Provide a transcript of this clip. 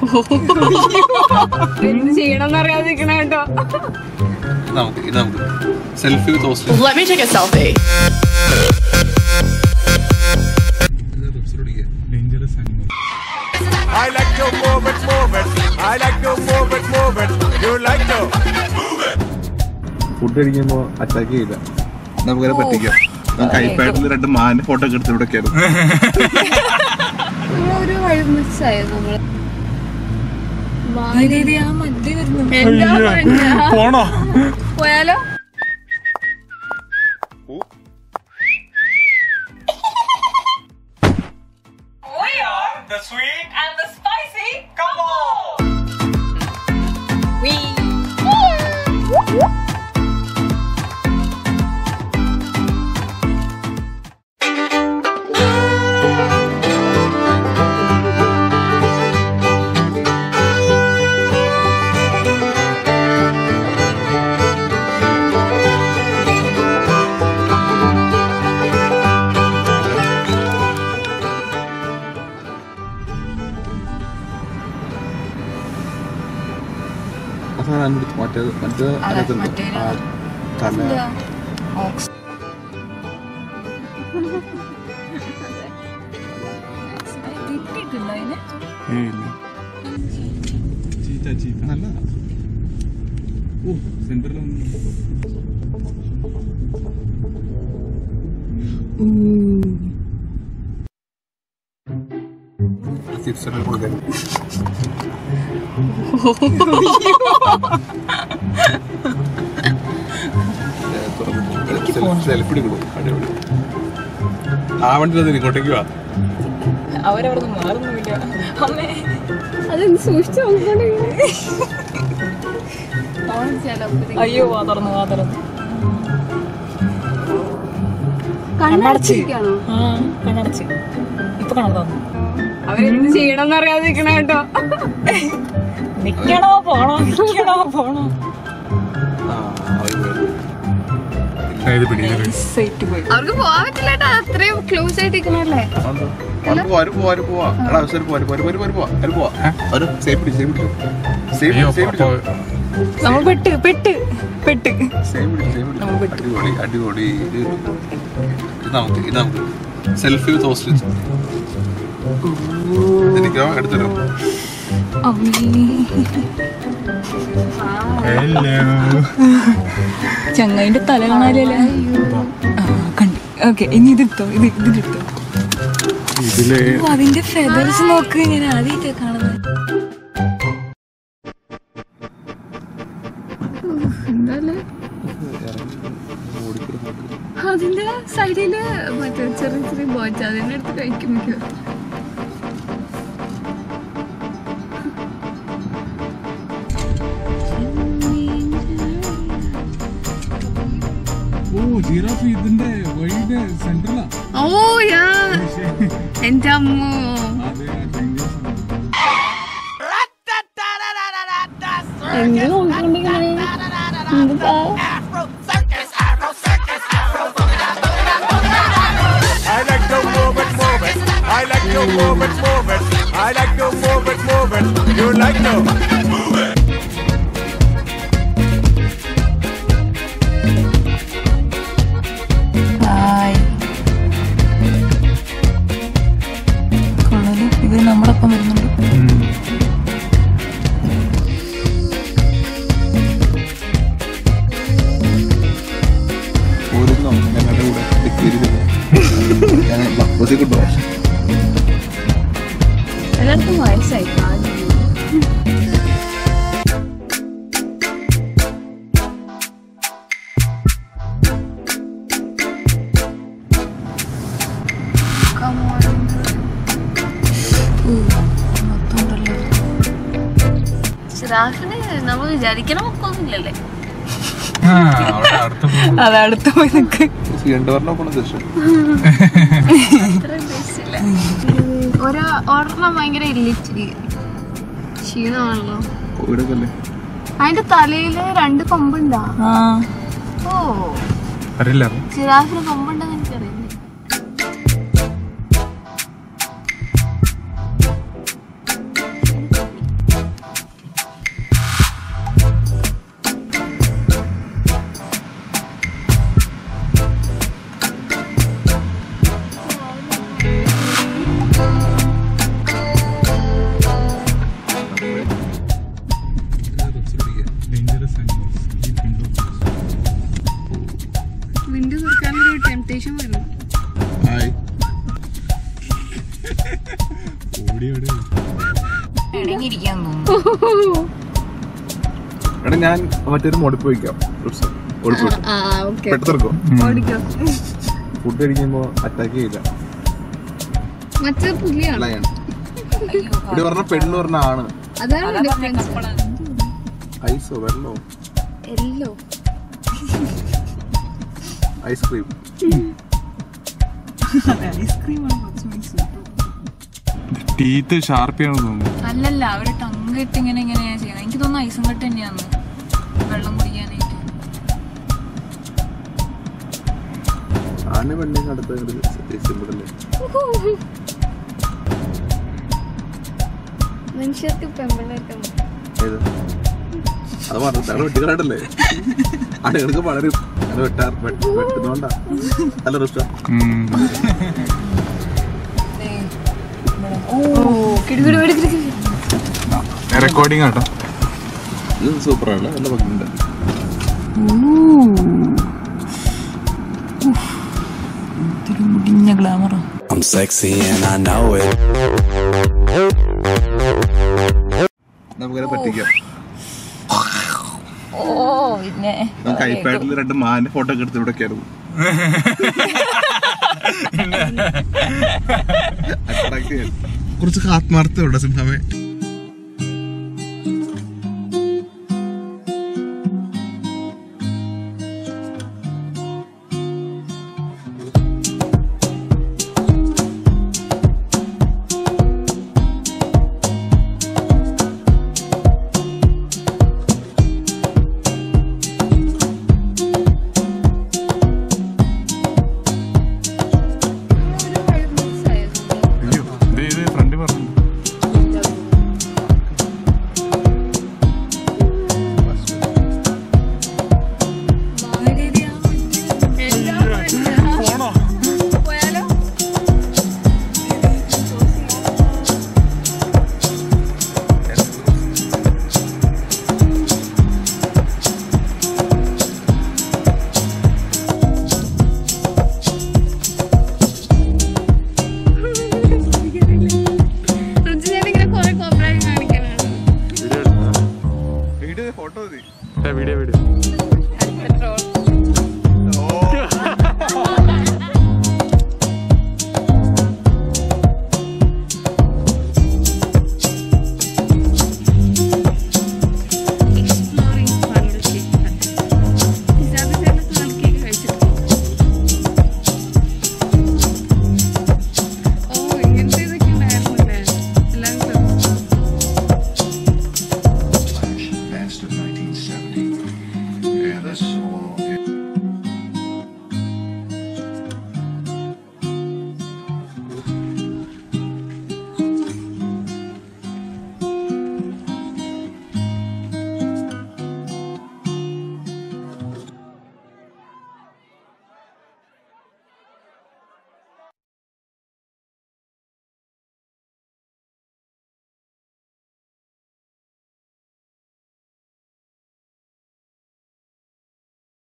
എന്ത് ചെയ്യണം അറിയാതെ നിക്കണ കേട്ടോ ഇത് നമുക്ക് ഇത് നമുക്ക് selfie with Australia Let me take a selfie. Dangerous I like to move it, move it. I like to move it, move it. You like to. Food കഴിക്കുമ്പോ അറ്റാക്ക് ചെയ്യില്ല നമുക്കത് പറ്റിക്കാം നമുക്ക് ഐപാഡിൽ രണ്ട് മാന്റെ ഫോട്ടോ ഒക്കെ എടുത്ത് ഇവിടെ കയറും ഒരു വഴി മിസ്സായോ നമ്മള് പോണോ പോയാലോ The sweet and the spicy. Come on. അതാണ് അതിന്റെ മറ്റേത് മറ്റേത് അതിനകത്തുണ്ട് ആ തല നല്ലതാ ഓ സെന്ററിൽ തിരിച്ചറിയാൻ കൊടുക്കാൻ സെൽഫി എടുക്കണു അടിപൊളി ആ വണ്ടി അത് ഇങ്ങോട്ടേക്ക് വാ അവരവിടെ മാറുന്നില്ല അമ്മേ അതെന്ത് സൂക്ഷിച്ചു നോക്കണേ അയ്യോ വാ തുറന്നു വാ തുറന്നു കണ്ണടച്ചിരിക്കാണോ ആ കണ്ണടച്ച് ഇപ്പൊ കണ്ണു തന്നു അവരെന്ത് ചെയ്യണം അറിയാതെ നിക്കണ കേട്ടോ നിക്കണോ പോണോ നിക്കണോ പോണോ ആ അത് പോയത്. സൈറ്റ് പോയി അവർക്ക് പോവാൻ പറ്റില്ല കേട്ടോ അത്രയും ക്ലോസ് ആയിട്ട് നിക്കണല്ലേ അതെന്താ? അവര് പോവാ, അവര് പോവാ, അവര് പോവാ. എടാ, അവര് പോവാ, അവര് പോവാ, അവര് പോവാ, അവര് പോവാ. അവര് safe പിടിച്ചു, safe പിടിച്ചു. Safe പിടിച്ചു, safe പിടിച്ചു. നമ്മൾ പെട്ട് പെട്ട് പെട്ട് Safe പിടിച്ചു, safe പിടിച്ചു. അടിപൊളി അടിപൊളി ഇത് ഇത് നമുക്ക് ഇത് നമുക്ക് സെൽഫി വിത്ത് ഓസ്ട്രിച്ച് എനിക്കോ എടുത്തരും ചങ്ങായിന്റെ തല കാണാനല്ലേ ആ കണ്ടു ഓക്കെ ഇനി ഇതെടുത്തോ ഇത് ഇതിലെടുത്തോ ഇതില് ഓ, അതിന്റെ ഫെദേഴ്സ് നോക്ക് ഞാൻ ആദ്യമായിട്ട് കാണുന്നത് എന്താല്ലേ അതിന്റെ സൈഡില് മറ്റേ ചെറിയ ചെറിയ ബോച്ച അതിന്റെ അടുത്ത് കഴിക്കും മിക്കവാറും. ഓ ജിറാഫ് ഇതിന്റെ വഴിയുടെ സെന്ററിലാ ഓ യാ എന്റെ അമ്മോ അതെ ആ dangerous ആണ്. എന്ത് നോക്കിക്കൊണ്ടിരിക്കണേ എന്തിപ്പാ I like to move it, move it. I like to move it, move it. I like to move it, move it. You like to. Hi കൊള്ളാലോ ഇത് നമ്മളൊപ്പം വരുന്നുണ്ട് പോരുന്നോ ഞങ്ങളുടെ കൂടെ ഡിഗ്രിയിലിരുന്ന്. ഞാൻ ബസ്സിൽ കൊണ്ടുപോകാം എല്ലാവർക്കും വയസ്സായി ഷിറാഫിന് നമ്മൾ വിചാരിക്കണ മൊക്കൊന്നുമില്ലല്ലേ ആ, അവിടെ അടുത്ത അത് അടുത്ത് പോയി നിൽക്ക് രണ്ടുപേരുടെ പോണ ദർശനം ഒരു ഒരെണ്ണം ഭയങ്കര ഇല്ലിച്ചിരി ക്ഷീണമാണല്ലോ കോവിഡൊക്കെ അല്ലേ അതിന്റെ തലയില് രണ്ട് കൊമ്പുണ്ടാ ആ ഓ അറിയില്ല ജിറാഫിന് കൊമ്പുണ്ടെന്ന് എനിക്കറിയില്ല ഇണങ്ങിയിരിക്കാൻ തോന്നുന്നു എടാ ഞാൻ മറ്റൊരു മോഡിപ്പ് വയ്ക്കാം ഓടിപ്പോയിട്ട് ആ ഓക്കെ പെട്ടെന്ന് ഇറക്കും ഓടിക്കോ ഫുഡ് കഴിക്കുമ്പോ അറ്റാക്ക് ചെയ്യില്ല മറ്റേ പുലിയാണ് അല്ല ഞാൻ ഇവിടെ പറഞ്ഞ പെണ്ണ് പറഞ്ഞ ആണ് അതാണ് ഡിഫറൻസ് ഐസോ വെള്ളോ എല്ലോ ഐസ്ക്രീം ഐസ്ക്രീമാണ് കുറച്ചുകൂടി സൂപ്പർ ടീത്ത് ഷാർപ്പിയാണെന്ന് തോന്നുന്നു അല്ലല്ല അവര് ടങ് ഇട്ട് ഇങ്ങനെ ഇങ്ങനെയാ ചെയ്യുന്നത് എനിക്ക് തോന്നുന്നു ഐസും കട്ട് തന്നെയാന്ന് വെള്ളം കുടിക്കാനായിട്ട് ആണ് പെണ്ണിന് അടുത്ത സിമ്പിളല്ലേ മനുഷ്യർക്ക് പെമ്പിള്ളേർക്കും ഏത് അത് പറഞ്ഞു ഞങ്ങൾ വെട്ടിക്കാടല്ലേ ആളുകൾക്ക് വളരെ അത് വെട്ടാർ വെട്ട്- വെട്ടുന്നോണ്ടാ നല്ല റിസ്റ്റ ഉം. ഓ കിടുകിടു എടുത്തിട്ട് റെക്കോർഡിംഗ് ആട്ടോ ഇത് സൂപ്പറാണ് നല്ല ഭംഗിയുണ്ട് മുടിഞ്ഞ ഗ്ലാമറോ I'm sexy and I know it. നമുക്കതിനെ പറ്റിക്കാം ഓ പിന്നെ നമുക്ക് ഐപാഡിൽ രണ്ട് മാന്റെ ഫോട്ടോ ഒക്കെ എടുത്ത് ഇവിടെ കയറും കുറച്ച് ആത്മാർത്ഥമുണ്ട് സിംഹമേ